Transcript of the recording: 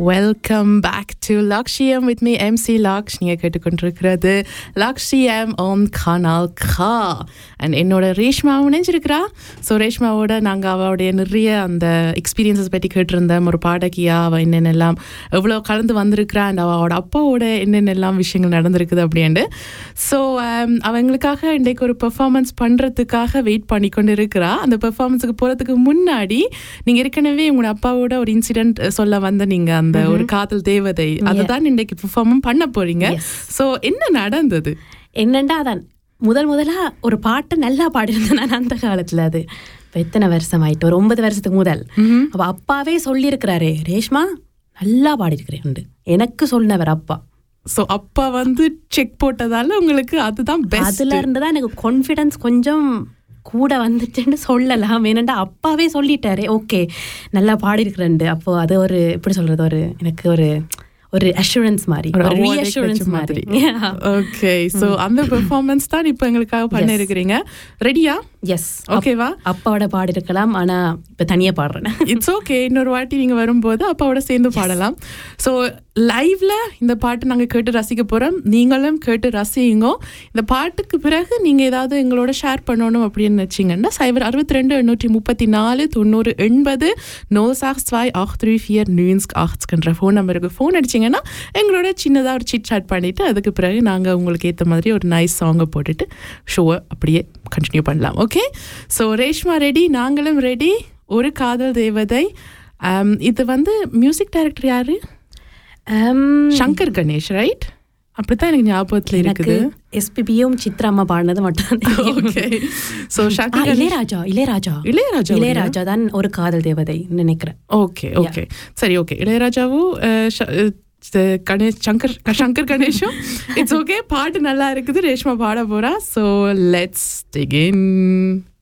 welcome back to Lakshyam with me MC Laksh நீங்கள் கேட்டுக்கொண்டிருக்கிறது Lakshyam on கனால் கா அண்ட் என்னோட ரேஷ்மாவும் இணைஞ்சிருக்கிறா ஸோ ரேஷ்மாவோட நாங்கள் அவளுடைய நிறைய அந்த எக்ஸ்பீரியன்ஸஸ் பற்றி கேட்டிருந்தோம் ஒரு பாடகியா அவள் என்னென்னலாம் எவ்வளோ கலந்து வந்திருக்கிறா அண்ட் அவளோட அப்பாவோட என்னென்னலாம் விஷயங்கள் நடந்திருக்குது அப்படின்ட்டு ஸோ அவங்களுக்காக இன்றைக்கு ஒரு பெர்ஃபார்மன்ஸ் பண்ணுறதுக்காக வெயிட் பண்ணி கொண்டு இருக்கிறா அந்த பெர்ஃபார்மன்ஸுக்கு போகிறதுக்கு முன்னாடி நீங்கள் ஏற்கனவே உங்களோட அப்பாவோட ஒரு இன்சிடென்ட் சொல்ல வந்த நீங்கள் அந்த ஒரு காதல் தேவதை அதுதான் இன்றைக்கு பெர்ஃபார்மன் பண்ண போறீங்க ஸோ என்ன நடந்தது என்னண்டா அதான் முதல் முதலா ஒரு பாட்டு நல்லா பாடியிருந்தேன் நான் அந்த காலத்துல அது இப்போ எத்தனை வருஷம் ஆயிட்டு ஒரு ஒன்பது வருஷத்துக்கு முதல் அப்ப அப்பாவே சொல்லியிருக்கிறாரே ரேஷ்மா நல்லா பாடியிருக்கிறேன் எனக்கு சொன்னவர் அப்பா ஸோ அப்பா வந்து செக் போட்டதால உங்களுக்கு அதுதான் பெஸ்ட் அதுல இருந்து தான் எனக்கு கான்ஃபிடன்ஸ் கொஞ்சம் கூட வந்துச்சுன்னு சொல்லலாம் ஏனண்டா அப்பாவே சொல்லிட்டாரு ஓகே நல்லா பாடியிருக்கிறேன் அப்போ அது ஒரு எப்படி சொல்றது ஒரு எனக்கு ஒரு ஒரு அஷூரன்ஸ் மாதிரி ஒரு ஒரு award reassurance கிடைச்ச மாதிரி ஓகே ஸோ அந்த பெர்ஃபார்மன்ஸ் தான் இப்போ எங்களுக்காக பண்ண இருக்கிறீங்க ரெடியா எஸ் ஓகேவா அப்பாவோட பாடிருக்கலாம் ஆனா இப்ப தனியா பாடுறேன் இட்ஸ் ஓகே இன்னொரு வாட்டி நீங்கள் வரும்போது அப்பாவோட சேர்ந்து பாடலாம் ஸோ லைவ்ல இந்த பாட்டு நாங்கள் கேட்டு ரசிக்க போகிறோம் நீங்களும் கேட்டு ரசியுங்க இந்த பாட்டுக்கு பிறகு நீங்கள் ஏதாவது எங்களோட ஷேர் பண்ணணும் அப்படின்னு வச்சிங்கன்னா சைபர் அறுபத்தி ரெண்டு எண்ணூற்றி முப்பத்தி நாலு தொண்ணூறு எண்பது நோ சாக்ஸ் ஸ்வாய் ஆஹ் த்ரீ ஃபியர் நியூன்ஸ்க் ஆஹ்ஸ்கின்ற ஃபோன் நம்பருக்கு ஃபோன் அடிச்சிங்கன்னா எங்களோட சின்னதாக ஒரு சிட் சாட் பண்ணிவிட்டு அதுக்கு பிறகு நாங்கள் உங்களுக்கு ஏற்ற மாதிரி ஒரு நைஸ் சாங்கை போட்டுட்டு ஷோவை அப்படியே கண்டினியூ பண்ணலாம் ஓகே ஸோ ரேஷ்மா ரெடி நாங்களும் ரெடி ஒரு காதல் தேவதை Um, இது வந்து மியூசிக் டைரக்டர் யாரு சங்கர் கணேஷ் ரைட் அப்படித்தான் எனக்கு ஞாபகத்துல எனக்கு இருக்குது எஸ்பிபியும் சித்ரா அம்மா பாடினது மட்டும் ஓகே ஸோ ஆ, சங்கர் கணேஷ் இளையராஜா இளையராஜா இளையராஜா இளையராஜா தான் ஒரு காதல் தேவதை நினைக்கிறேன் ஓகே ஓகே சரி ஓகே இளையராஜாவும் அஹ், ஷ- அஹ், ச- கணேஷ் சங்கர் சங்கர் கணேஷும் இட்ஸ் ஓகே பாட்டு நல்லா இருக்குது ரேஷ்மா பாட போறா ஸோ லெட்ஸ் டிகின்